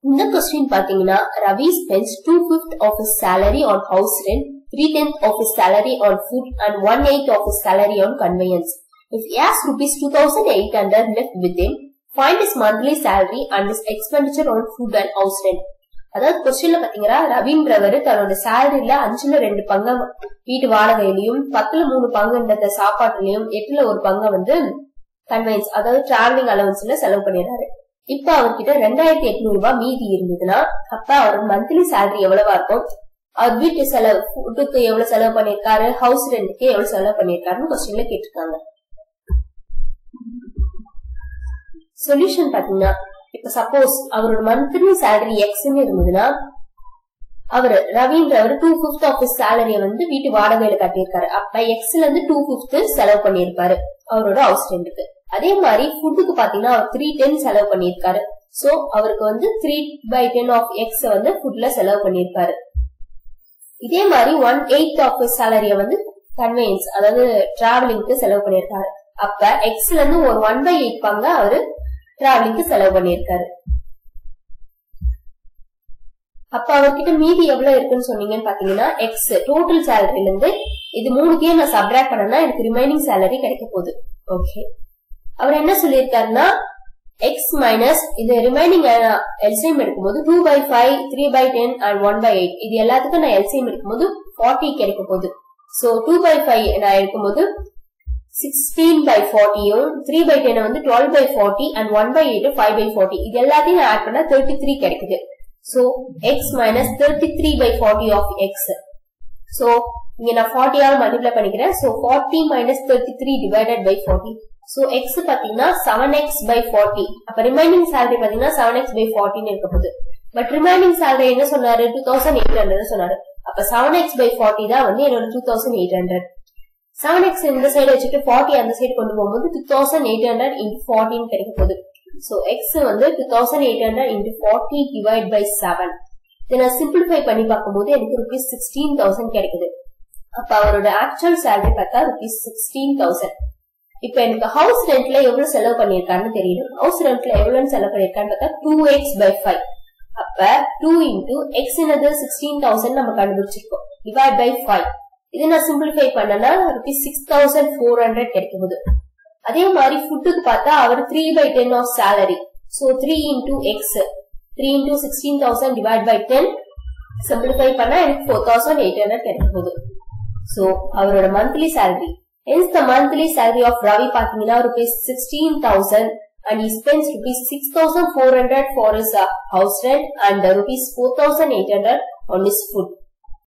இந்த கொஸ்டின் பாத்தீங்கன்னா Ravi spends two fifth of his salary on house rent, three tenth of his salary on food and one eighth of his salary on conveyance. If he has rupees 2800 left with him, find his monthly salary and his expenditure on food and house rent. அதாவது கொஸ்டின்ல பாத்தீங்கன்னா ரவீன்றவர் தன்னோட சேலரியில அஞ்சுல ரெண்டு பங்க வீட்டு வாடகையிலயும் பத்துல மூணு பங்குன்றத சாப்பாட்டுலயும் எட்டுல ஒரு பங்கை வந்து கன்வென்ஸ் அதாவது டிராவலிங் அலவன்ஸ்ல செலவு பண்ணிடுறாரு இப்ப அவர்கிட்ட ரெண்டாயிரத்தி எட்நூறு ரூபாய் மீதி இருந்ததுன்னா அப்ப அவர் மந்த்லி சேலரி எவ்வளவா இருக்கும் அவர் வீட்டு செலவு ஃபுட்டுக்கு எவ்வளவு செலவு பண்ணிருக்காரு ஹவுஸ் ரெண்ட்டுக்கு எவ்வளவு செலவு பண்ணிருக்காருன்னு கொஸ்டின்ல கேட்டிருக்காங்க சொல்யூஷன் பாத்தீங்கன்னா இப்ப சப்போஸ் அவரோட மந்த்லி சேலரி எக்ஸ்ன்னு இருந்ததுன்னா அவர் ரவின்றவர் டூ பிப்த் ஆஃப் சேலரிய வந்து வீட்டு வாடகையில கட்டியிருக்காரு அப்ப எக்ஸ்ல இருந்து டூ பிப்த் செலவு பண்ணிருப்பாரு அவரோட ஹவுஸ் ரெண்டுக்கு அதே மாதிரி ஃபுட்டுக்கு பாத்தீங்கன்னா அவர் த்ரீ டென் செலவு பண்ணிருக்காரு சோ அவருக்கு வந்து three by ten of X வந்து ஃபுட்ல செலவு பண்ணிருப்பாரு இதே மாதிரி ஒன் எயிட் ஆஃப் சேலரிய வந்து கன்வெயன்ஸ் அதாவது டிராவலிங்க்கு செலவு பண்ணிருக்காரு அப்ப எக்ஸ்ல இருந்து ஒரு ஒன் பை எயிட் பங்க அவரு டிராவலிங்க்கு செலவு பண்ணிருக்காரு அப்ப அவர்கிட்ட மீதி எவ்வளவு இருக்குன்னு சொன்னீங்கன்னு பாத்தீங்கன்னா எக்ஸ் டோட்டல் சேலரில இருந்து இது மூணுக்கையும் நான் சப்ராக்ட் பண்ணனா எனக்கு ரிமைனிங் சேலரி கிடைக்க போகுது ஓகே அவர் என்ன சொல்லியிருக்காருன்னா எக்ஸ் மைனஸ் இது ரிமைனிங் எல்சிஎம் எடுக்கும்போது two by five three by ten and one by eight இது எல்லாத்துக்கும் நான் எல்சிஎம் எடுக்கும்போது ஃபார்ட்டி கிடைக்க போகுது சோ டூ பை ஃபைவ் நான் எடுக்கும்போது சிக்ஸ்டீன் பை ஃபார்ட்டியும் த்ரீ பை டென் வந்து twelve by forty and one by eight five by forty இது எல்லாத்தையும் நான் ஆட் பண்ணா தேர்ட்டி த்ரீ கிடைக்குது so X minus thirty three by forty of X so இங்க நான் ஃபார்ட்டியால மல்டிப்ளை பண்ணிக்கிறேன் so forty minus thirty three divided by forty so X பாத்தீங்கன்னா செவன் எக்ஸ் பை ஃபார்ட்டி அப்ப ரிமைனிங் சேலரி பாத்தீங்கன்னா செவன் எக்ஸ் பை ஃபார்ட்டின்னு இருக்க போகுது பட் ரிமைனிங் சேலரி என்ன சொன்னாரு டூ தௌசண்ட் எயிட் ஹண்ட்ரட் சொன்னாரு அப்ப செவன் எக்ஸ் பை ஃபார்ட்டி தான் வந்து என்னோட two thousand eight hundred seven X இந்த சைடு வச்சுட்டு ஃபார்ட்டி அந்த சைடு கொண்டு போகும்போது two thousand eight hundred into ஃபார்ட்டின்னு கிடைக்க போகுது சோ எக்ஸ் வந்து two thousand eight hundred into forty divide by seven இதை நான் சிம்பிளிஃபை பண்ணி பார்க்கும்போது எனக்கு ருபீஸ் சிக்ஸ்டீன் தௌசண்ட் கிடைக்குது அப்ப அவரோட ஆக்சுவல் சேலரி பார்த்தா ருபீஸ் சிக்ஸ்டீன் தௌசண்ட் இப்ப எனக்கு ஹவுஸ் ரெண்ட்ல எவ்வளவு செலவு பண்ணிருக்காருன்னு தெரியணும் ஹவுஸ் ரெண்ட்ல எவ்வளவு செலவு பண்ணிருக்கான்னு பார்த்தா டூ எக்ஸ் பை ஃபைவ் அப்ப டூ இன்டூ எக்ஸ் என்னது சிக்ஸ்டீன் தௌசண்ட் நம்ம கண்டுபிடிச்சிருக்கோம் டிவைட் பை ஃபைவ் இதை நான் சிம்பிளிஃபை பண்ணனா rupees six thousand four hundred கிடைக்க போகுது அதே மாதிரி ஃபுட்டுக்கு பார்த்தா அவர் three by ten of salary so three into X three into sixteen thousand divide by ten simplify பண்ணா எனக்கு ஃபோர் தௌசண்ட் எயிட் ஹண்ட்ரட் கிடைக்க போகுது சோ அவரோட monthly salary hence the monthly salary of Ravi பாத்தீங்கன்னா rupees 16,000 and he spends rupees 6,400 for his uh, house rent and uh, rupees 4,800 on his food.